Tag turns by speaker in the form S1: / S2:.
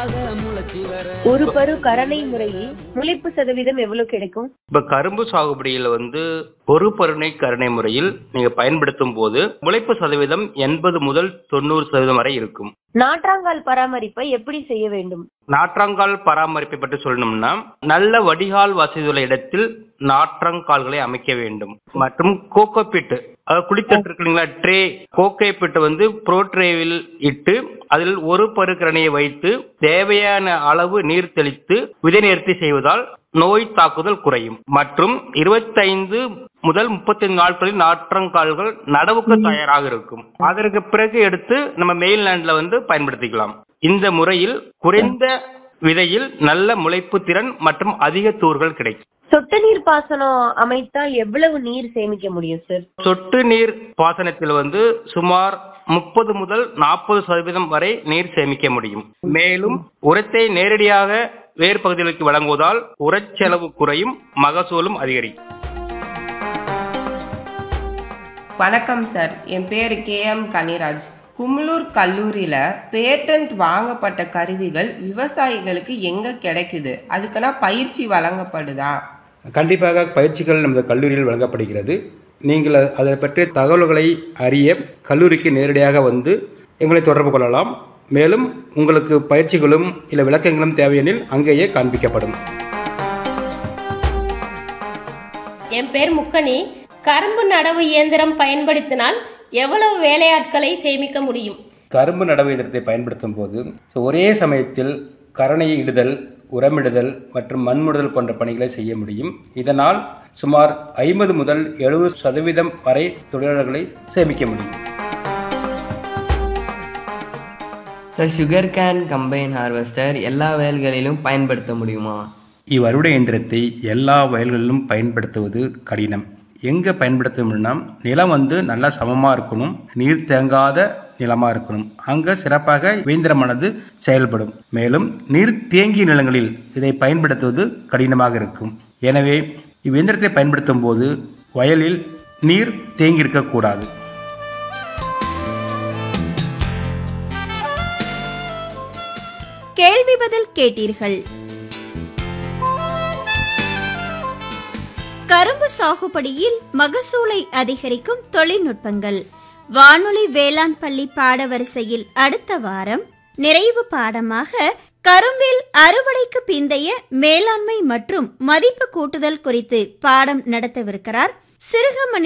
S1: ஒரு பரு கரணை முறையில் முளைப்பு சதவீதம் எவ்வளவு கிடைக்கும்
S2: இப்ப கரும்பு சாகுபடியில வந்து ஒரு பருணை கருணை முறையில் நீங்க பயன்படுத்தும் போது முளைப்பு சதவீதம் எண்பது முதல் தொண்ணூறு சதவீதம் வரை இருக்கும்
S1: நாற்றாங்கால் பராமரிப்பை எப்படி செய்ய வேண்டும்
S2: நாற்றங்கால் பராமரிப்பை பற்றி சொல்லணும்னா நல்ல வடிகால் வசதியுள்ள இடத்தில் நாற்றங்கால்களை அமைக்க வேண்டும் மற்றும் கோகோ பிட்டு அதாவது குளித்தட்டு இருக்கு இல்லைங்களா ட்ரே கோகோ பிட்டு வந்து ப்ரோ ட்ரேவில் இட்டு அதில் ஒரு பருக்கரணையை வைத்து தேவையான அளவு நீர் தெளித்து விதை நேர்த்தி செய்வதால் நோய் தாக்குதல் குறையும் மற்றும் இருபத்தைந்து முதல் முப்பத்தைந்து நாட்களில் நாற்றங்கால்கள் நடவுக்கு தயாராக இருக்கும் அதற்கு பிறகு எடுத்து நம்ம மெயின்லேண்ட்ல வந்து பயன்படுத்திக்கலாம் இந்த முறையில் குறைந்த விதையில் நல்ல முளைப்பு திறன் மற்றும் அதிக தூர்கள் கிடைக்கும்
S1: சொட்டு நீர் பாசனம் அமைத்தா எவ்வளவு நீர் சேமிக்க முடியும் சார்
S2: சொட்டு நீர் பாசனத்தில் வந்து சுமார் முப்பது முதல் நாற்பது சதவீதம் வரை நீர் சேமிக்க முடியும் மேலும் உரத்தை நேரடியாக வேர் பகுதிகளுக்கு வழங்குவதால் உரச்செலவு குறையும் மகசூலும் அதிகரிக்கும்
S3: வணக்கம் சார் என் பேர் கே எம் கனிராஜ் குமுளூர் கல்லூரியில் பேட்டன்ட் வாங்கப்பட்ட கருவிகள் விவசாயிகளுக்கு எங்கே கிடைக்குது அதுக்கெல்லாம் பயிற்சி வழங்கப்படுதா
S4: கண்டிப்பாக பயிற்சிகள் நமது கல்லூரியில் வழங்கப்படுகிறது நீங்கள் அதை பற்றிய தகவல்களை அறிய கல்லூரிக்கு நேரடியாக வந்து எங்களை தொடர்பு கொள்ளலாம் மேலும் உங்களுக்கு பயிற்சிகளும் இல்லை விளக்கங்களும் தேவையெனில் அங்கேயே காண்பிக்கப்படும்
S5: என் பேர் முக்கனி கரும்பு நடவு இயந்திரம் பயன்படுத்தினால் எவ்வளவு வேலையாட்களை சேமிக்க முடியும்
S4: கரும்பு நடவு இயந்திரத்தை பயன்படுத்தும் போது ஸோ ஒரே சமயத்தில் கரணையை இடுதல் உரமிடுதல் மற்றும் மண்முடுதல் போன்ற பணிகளை செய்ய முடியும் இதனால் சுமார் ஐம்பது முதல் எழுபது சதவீதம் வரை தொழிலாளர்களை சேமிக்க முடியும்
S6: sir sugar cane combine harvester எல்லா வயல்களிலும் பயன்படுத்த முடியுமா
S4: இவ்வறுவடை இயந்திரத்தை எல்லா வயல்களிலும் பயன்படுத்துவது கடினம் எங்கே பயன்படுத்தணும்னா நிலம் வந்து நல்லா சமமாக இருக்கணும் நீர் தேங்காத நிலமாக இருக்கணும் அங்கே சிறப்பாக இயந்திரமானது செயல்படும் மேலும் நீர் தேங்கிய நிலங்களில் இதை பயன்படுத்துவது கடினமாக இருக்கும் எனவே இவ்வியந்திரத்தை பயன்படுத்தும் போது வயலில் நீர் தேங்கியிருக்கக்கூடாது
S7: கேள்வி பதில் கேட்டீர்கள் கரும்பு சாகுபடியில் மகசூலை அதிகரிக்கும் தொழில்நுட்பங்கள் வானொலி வேளாண் பள்ளி பாடவரிசையில் அடுத்த வாரம் நிறைவு பாடமாக கரும்பில் அறுவடைக்கு பிந்தைய மேலாண்மை மற்றும் மதிப்பு கூட்டுதல் குறித்து பாடம் நடத்தவிருக்கிறார் சிறுகமணி